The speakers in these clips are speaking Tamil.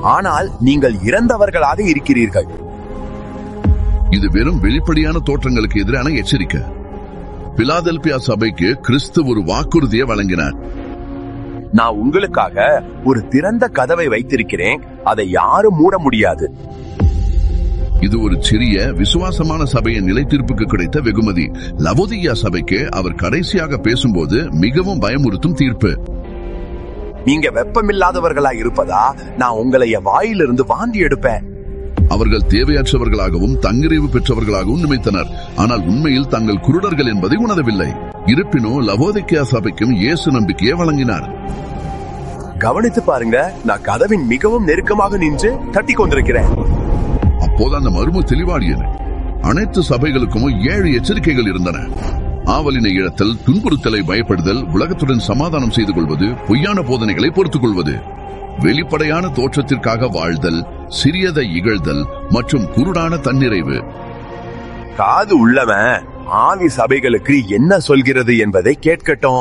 ஆனால் நீங்கள் இறந்தவர்களாக இருக்கிறீர்கள் இது வெறும் வெளிப்படையான தோற்றங்களுக்கு எதிரான எச்சரிக்கை பிலாதெல்பியா சபைக்கு கிறிஸ்து ஒரு வாக்குறுதியை வழங்கினார் நான் உங்களுக்காக ஒரு திறந்த கதவை வைத்திருக்கிறேன் அதை யாரும் மூட முடியாது இது ஒரு சிறிய விசுவாசமான சபையின் நிலைத்தீர்ப்புக்கு கிடைத்த வெகுமதி லவோதியா சபைக்கு அவர் கடைசியாக பேசும்போது மிகவும் பயமுறுத்தும் தீர்ப்பு நீங்க வெப்பமில்லாதவர்களா இருப்பதா நான் உங்களை என் வாயிலிருந்து வாந்தி எடுப்பேன் அவர்கள் தேவையற்றவர்களாகவும் தங்கிரிவு பெற்றவர்களாகவும் நினைத்தனர் ஆனால் உண்மையில் தங்கள் குருடர்கள் என்பதை உணரவில்லை இருப்பினும் லவோதிக்கா சபைக்கும் இயேசு நம்பிக்கையை வழங்கினார் கவனித்து பாருங்க நான் கதவின் மிகவும் நெருக்கமாக நின்று தட்டி கொண்டிருக்கிறேன் அப்போது அந்த மர்ம தெளிவாடியது அனைத்து சபைகளுக்கும் ஏழு எச்சரிக்கைகள் இருந்தன ஆவலினை இழத்தல் துன்புறுத்தலை பயப்படுதல் உலகத்துடன் சமாதானம் செய்து கொள்வது பொய்யான போதனைகளை பொறுத்துக் கொள்வது வெளிப்படையான தோற்றத்திற்காக வாழ்தல் சிறியதை இகழ்தல் மற்றும் குருடான தன்னிறைவு காது உள்ளவன் ஆவி சபைகளுக்கு என்ன சொல்கிறது என்பதை கேட்கட்டும்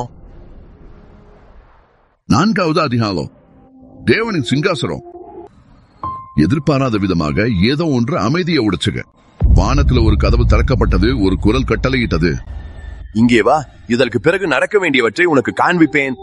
நான்காவது அதிகாலம் தேவனின் சிங்காசனம் எதிர்பாராத விதமாக ஏதோ ஒன்று அமைதியை உடைச்சுக வானத்துல ஒரு கதவு திறக்கப்பட்டது ஒரு குரல் கட்டளையிட்டது இங்கே வா இதற்கு பிறகு நடக்க வேண்டியவற்றை உனக்கு காண்பிப்பேன்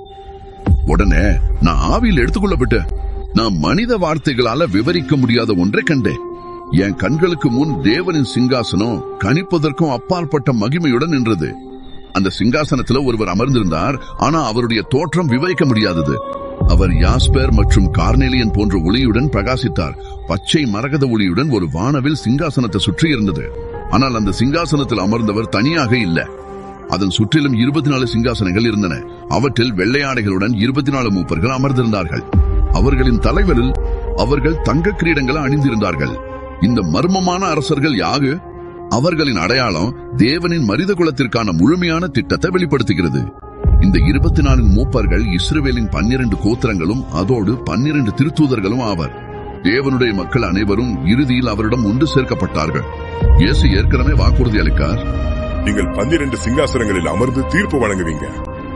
உடனே நான் ஆவியில் எடுத்துக்கொள்ளப்பட்டு நான் மனித வார்த்தைகளால விவரிக்க முடியாத ஒன்றை கண்டேன் என் கண்களுக்கு முன் தேவனின் சிங்காசனம் கணிப்பதற்கும் அப்பாற்பட்ட மகிமையுடன் நின்றது அந்த சிங்காசனத்துல ஒருவர் அமர்ந்திருந்தார் ஆனா அவருடைய தோற்றம் விவரிக்க முடியாதது அவர் யாஸ்பர் மற்றும் கார்னேலியன் போன்ற ஒளியுடன் பிரகாசித்தார் பச்சை மரகத ஒளியுடன் ஒரு வானவில் சிங்காசனத்தை சுற்றி இருந்தது ஆனால் அந்த சிங்காசனத்தில் அமர்ந்தவர் தனியாக இல்ல அதன் சுற்றிலும் இருபத்தி நாலு சிங்காசனங்கள் இருந்தன அவற்றில் வெள்ளையாடைகளுடன் இருபத்தி நாலு மூப்பர்கள் அமர்ந்திருந்தார்கள் அவர்களின் தலைவரில் அவர்கள் தங்க கிரீடங்களை அணிந்திருந்தார்கள் இந்த மர்மமான அரசர்கள் யாகு அவர்களின் அடையாளம் தேவனின் மனித குலத்திற்கான முழுமையான திட்டத்தை வெளிப்படுத்துகிறது இந்த இருபத்தி நான்கு மூப்பர்கள் இஸ்ரவேலின் பன்னிரண்டு கோத்திரங்களும் அதோடு பன்னிரண்டு திருத்தூதர்களும் ஆவர் தேவனுடைய மக்கள் அனைவரும் இறுதியில் அவரிடம் ஒன்று சேர்க்கப்பட்டார்கள் இயேசு ஏற்கனவே வாக்குறுதி அளிக்கார் நீங்கள் பன்னிரண்டு சிங்காசனங்களில் அமர்ந்து தீர்ப்பு வழங்குவீங்க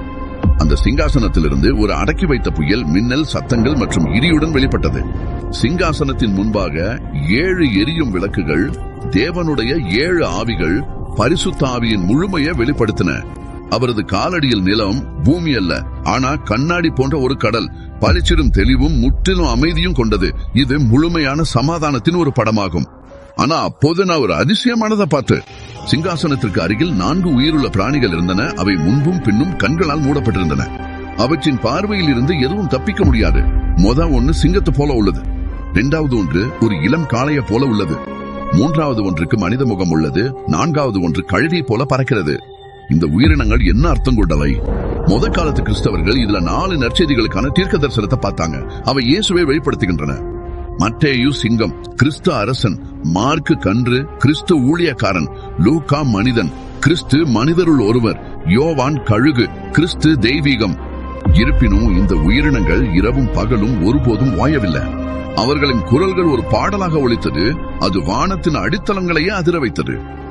அந்த சிங்காசனத்திலிருந்து ஒரு அடக்கி வைத்த புயல் மின்னல் சத்தங்கள் மற்றும் இடியுடன் வெளிப்பட்டது சிங்காசனத்தின் முன்பாக ஏழு எரியும் விளக்குகள் தேவனுடைய ஏழு ஆவிகள் பரிசுத்த ஆவியின் முழுமையை வெளிப்படுத்தின அவரது காலடியில் நிலம் பூமி அல்ல ஆனா கண்ணாடி போன்ற ஒரு கடல் பளிச்சிடும் தெளிவும் முற்றிலும் அமைதியும் கொண்டது இது முழுமையான சமாதானத்தின் ஒரு படமாகும் ஆனா அப்போது நான் ஒரு அதிசயமானதை பார்த்து சிங்காசனத்திற்கு அருகில் நான்கு உயிருள்ள பிராணிகள் இருந்தன அவை முன்பும் பின்னும் கண்களால் மூடப்பட்டிருந்தன அவற்றின் பார்வையில் இருந்து எதுவும் தப்பிக்க முடியாது மொத ஒன்று சிங்கத்து போல உள்ளது இரண்டாவது ஒன்று ஒரு இளம் காளைய போல உள்ளது மூன்றாவது ஒன்றுக்கு மனித முகம் உள்ளது நான்காவது ஒன்று கழுதை போல பறக்கிறது இந்த உயிரினங்கள் என்ன அர்த்தம் கொண்டவை முத காலத்து கிறிஸ்தவர்கள் இதுல நாலு நற்செய்திகளுக்கான தீர்க்க தரிசனத்தை பார்த்தாங்க அவை இயேசுவை வெளிப்படுத்துகின்றன மத்தேயு சிங்கம் கிறிஸ்து அரசன் மார்க்கு கன்று கிறிஸ்து ஊழியக்காரன் லூக்கா மனிதன் கிறிஸ்து மனிதருள் ஒருவர் யோவான் கழுகு கிறிஸ்து தெய்வீகம் இருப்பினும் இந்த உயிரினங்கள் இரவும் பகலும் ஒருபோதும் வாயவில்லை அவர்களின் குரல்கள் ஒரு பாடலாக ஒலித்தது அது வானத்தின் அடித்தளங்களையே அதிர வைத்தது